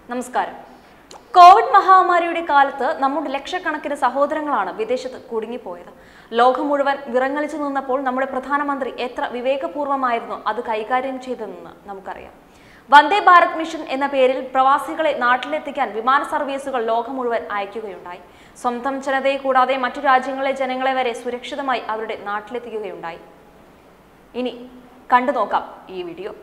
നമസ്കാരം കോവിഡ് മഹാമാരിയുടെ കാലത്ത് നമ്മുടെ ലക്ഷക്കണക്കിന് സഹോദരങ്ങളാണ് വിദേശത്ത് കുടുങ്ങിപ്പോയത് ലോകം മുഴുവൻ വിറങ്ങലിച്ചു നിന്നപ്പോൾ നമ്മുടെ പ്രധാനമന്ത്രി എത്ര വിവേകപൂർവ്വമായിരുന്നു അത് കൈകാര്യം ചെയ്തതെന്ന് നമുക്കറിയാം വന്ദേ ഭാരത് മിഷൻ എന്ന പേരിൽ പ്രവാസികളെ നാട്ടിലെത്തിക്കാൻ വിമാന സർവീസുകൾ ലോകം മുഴുവൻ അയക്കുകയുണ്ടായി സ്വന്തം ജനതയെ കൂടാതെ മറ്റു രാജ്യങ്ങളിലെ ജനങ്ങളെ വരെ സുരക്ഷിതമായി അവരുടെ നാട്ടിലെത്തിക്കുകയുണ്ടായി ഇനി കണ്ടു നോക്കാം ഈ വീഡിയോ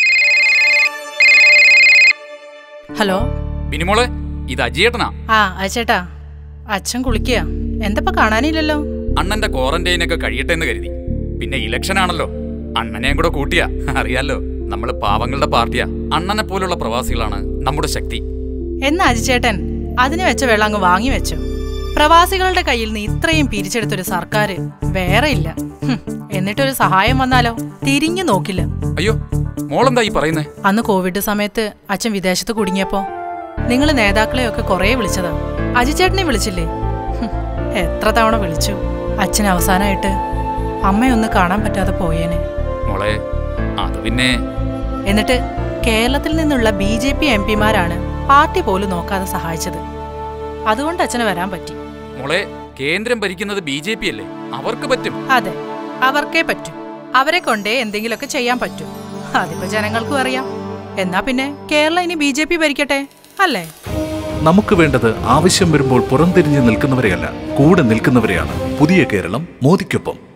ഹലോ ബിനിമോളെ ഇത് അജിയേട്ടനാ ആ അയച്ചേട്ടാ അച്ഛൻ കുളിക്കുക എന്തപ്പോ കാണാനില്ലല്ലോ അണ്ണന്റെ ക്വാറന്റൈൻ ഒക്കെ കഴിയട്ടെ എന്ന് കരുതി പിന്നെ ഇലക്ഷൻ ആണല്ലോ അണ്ണനെയും കൂടെ കൂട്ടിയാ അറിയാലോ നമ്മള് പാവങ്ങളുടെ പാർട്ടിയാ അണ്ണനെ പോലുള്ള പ്രവാസികളാണ് നമ്മുടെ ശക്തി എന്നാ അജിച്ചേട്ടൻ അതിന് വെച്ച വെള്ളം അങ്ങ് വാങ്ങി വെച്ചു പ്രവാസികളുടെ കയ്യിൽ നിന്ന് ഇത്രയും പിരിച്ചെടുത്തൊരു സർക്കാർ വേറെ ഇല്ല ഹും, എന്നിട്ടൊരു സഹായം വന്നാലോ തിരിഞ്ഞു നോക്കില്ല അയ്യോ മോളെന്താ ഈ പറയുന്നേ അന്ന് കോവിഡ് സമയത്ത് അച്ഛൻ വിദേശത്ത് കുടുങ്ങിയപ്പോ നിങ്ങൾ നേതാക്കളെയൊക്കെ കുറേ വിളിച്ചതാ അജിച്ചേട്ടനെ വിളിച്ചില്ലേ ഹും, എത്ര തവണ വിളിച്ചു അച്ഛൻ അവസാനമായിട്ട് അമ്മയൊന്ന് കാണാൻ പറ്റാതെ പോയേനെ മോളെ അത് പിന്നെ എന്നിട്ട് കേരളത്തിൽ നിന്നുള്ള ബി ജെ പി എം പിമാരാണ് പാർട്ടി പോലും നോക്കാതെ സഹായിച്ചത് അതുകൊണ്ട് അച്ഛന് വരാൻ പറ്റി മോളെ കേന്ദ്രം ഭരിക്കുന്നത് ബി ജെ പി അല്ലേ അവർക്ക് പറ്റും അതെ അവർക്കേ പറ്റൂ അവരെ കൊണ്ടേ എന്തെങ്കിലുമൊക്കെ ചെയ്യാൻ പറ്റൂ അതിപ്പോ ജനങ്ങൾക്കും അറിയാം എന്നാ പിന്നെ കേരളം ഇനി ബി ജെ പി ഭരിക്കട്ടെ അല്ലേ നമുക്ക് വേണ്ടത് ആവശ്യം വരുമ്പോൾ പുറംതിരിഞ്ഞ് നിൽക്കുന്നവരെയല്ല കൂടെ നിൽക്കുന്നവരെയാണ് പുതിയ കേരളം മോദിക്കൊപ്പം